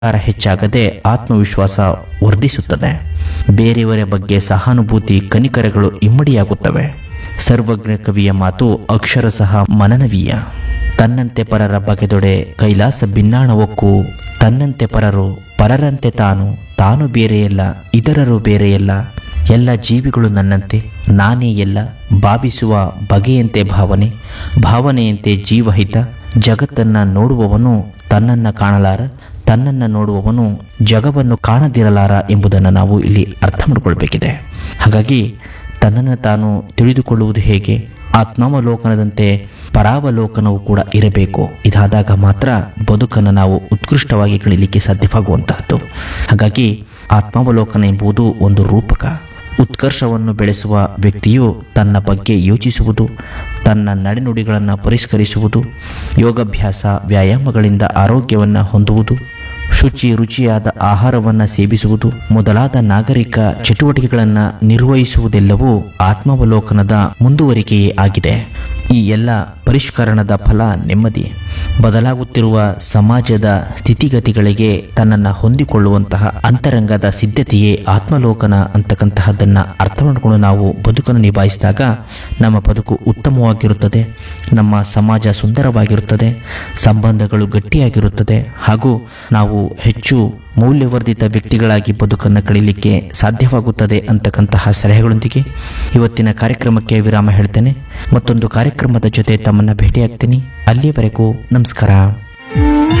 ಅಹಂಕಾರ ಹೆಚ್ಚಾಗದೆ ಆತ್ಮವಿಶ್ವಾಸ ವರ್ಧಿಸುತ್ತದೆ ಬೇರೆಯವರ ಬಗ್ಗೆ ಸಹಾನುಭೂತಿ ಕನಿಕರಗಳು ಇಮ್ಮಡಿಯಾಗುತ್ತವೆ ಸರ್ವಜ್ಞ ಕವಿಯ ಮಾತು ಅಕ್ಷರ ಸಹ ಮನನವೀಯ ತನ್ನಂತೆ ಪರರ ಬಗೆದೊಡೆ ಕೈಲಾಸ ಭಿನ್ನಾಣವಕ್ಕೂ ತನ್ನಂತೆ ಪರರು ಪರರಂತೆ ತಾನು ತಾನು ಬೇರೆಯಲ್ಲ ಇತರರು ಬೇರೆಯಲ್ಲ ಎಲ್ಲ ಜೀವಿಗಳು ನನ್ನಂತೆ ನಾನೇ ಎಲ್ಲ ಭಾವಿಸುವ ಬಗೆಯಂತೆ ಭಾವನೆ ಭಾವನೆಯಂತೆ ಜೀವಹಿತ ಜಗತ್ತನ್ನು ನೋಡುವವನು ತನ್ನನ್ನು ಕಾಣಲಾರ ತನ್ನನ್ನು ನೋಡುವವನು ಜಗವನ್ನು ಕಾಣದಿರಲಾರ ಎಂಬುದನ್ನು ನಾವು ಇಲ್ಲಿ ಅರ್ಥ ಮಾಡಿಕೊಳ್ಬೇಕಿದೆ ಹಾಗಾಗಿ ತನ್ನನ್ನು ತಾನು ತಿಳಿದುಕೊಳ್ಳುವುದು ಹೇಗೆ ಆತ್ಮಾವಲೋಕನದಂತೆ ಪರಾವಲೋಕನವು ಕೂಡ ಇರಬೇಕು ಇದಾದಾಗ ಮಾತ್ರ ಬದುಕನ್ನು ನಾವು ಉತ್ಕೃಷ್ಟವಾಗಿ ಕಳೀಲಿಕ್ಕೆ ಸಾಧ್ಯವಾಗುವಂತಹದ್ದು ಹಾಗಾಗಿ ಆತ್ಮಾವಲೋಕನ ಎಂಬುದು ಒಂದು ರೂಪಕ ಉತ್ಕರ್ಷವನ್ನು ಬೆಳೆಸುವ ವ್ಯಕ್ತಿಯು ತನ್ನ ಬಗ್ಗೆ ಯೋಚಿಸುವುದು ತನ್ನ ನಡೆನುಡಿಗಳನ್ನು ಪರಿಷ್ಕರಿಸುವುದು ಯೋಗಾಭ್ಯಾಸ ವ್ಯಾಯಾಮಗಳಿಂದ ಆರೋಗ್ಯವನ್ನು ಹೊಂದುವುದು ಶುಚಿ ರುಚಿಯಾದ ಆಹಾರವನ್ನು ಸೇವಿಸುವುದು ಮೊದಲಾದ ನಾಗರಿಕ ಚಟುವಟಿಕೆಗಳನ್ನು ನಿರ್ವಹಿಸುವುದೆಲ್ಲವೂ ಆತ್ಮಾವಲೋಕನದ ಮುಂದುವರಿಕೆಯೇ ಆಗಿದೆ ಈ ಎಲ್ಲ ಪರಿಷ್ಕರಣದ ಫಲ ನೆಮ್ಮದಿ ಬದಲಾಗುತ್ತಿರುವ ಸಮಾಜದ ಸ್ಥಿತಿಗತಿಗಳಿಗೆ ತನ್ನನ್ನು ಹೊಂದಿಕೊಳ್ಳುವಂತಹ ಅಂತರಂಗದ ಸಿದ್ಧತೆಯೇ ಆತ್ಮಲೋಕನ ಅಂತಕ್ಕಂತಹದ್ದನ್ನು ಅರ್ಥ ಮಾಡಿಕೊಂಡು ನಾವು ಬದುಕನ್ನು ನಿಭಾಯಿಸಿದಾಗ ನಮ್ಮ ಬದುಕು ಉತ್ತಮವಾಗಿರುತ್ತದೆ ನಮ್ಮ ಸಮಾಜ ಸುಂದರವಾಗಿರುತ್ತದೆ ಸಂಬಂಧಗಳು ಗಟ್ಟಿಯಾಗಿರುತ್ತದೆ ಹಾಗೂ ನಾವು ಹೆಚ್ಚು ಮೌಲ್ಯವರ್ಧಿತ ವ್ಯಕ್ತಿಗಳಾಗಿ ಬದುಕನ್ನು ಕಳೀಲಿಕ್ಕೆ ಸಾಧ್ಯವಾಗುತ್ತದೆ ಅಂತಕ್ಕಂತಹ ಸಲಹೆಗಳೊಂದಿಗೆ ಇವತ್ತಿನ ಕಾರ್ಯಕ್ರಮಕ್ಕೆ ವಿರಾಮ ಹೇಳ್ತೇನೆ ಮತ್ತೊಂದು ಕಾರ್ಯಕ್ರಮದ ಜೊತೆ ತಮ್ಮನ್ನು ಭೇಟಿಯಾಗ್ತೀನಿ ಅಲ್ಲಿಯವರೆಗೂ ನಮಸ್ಕಾರ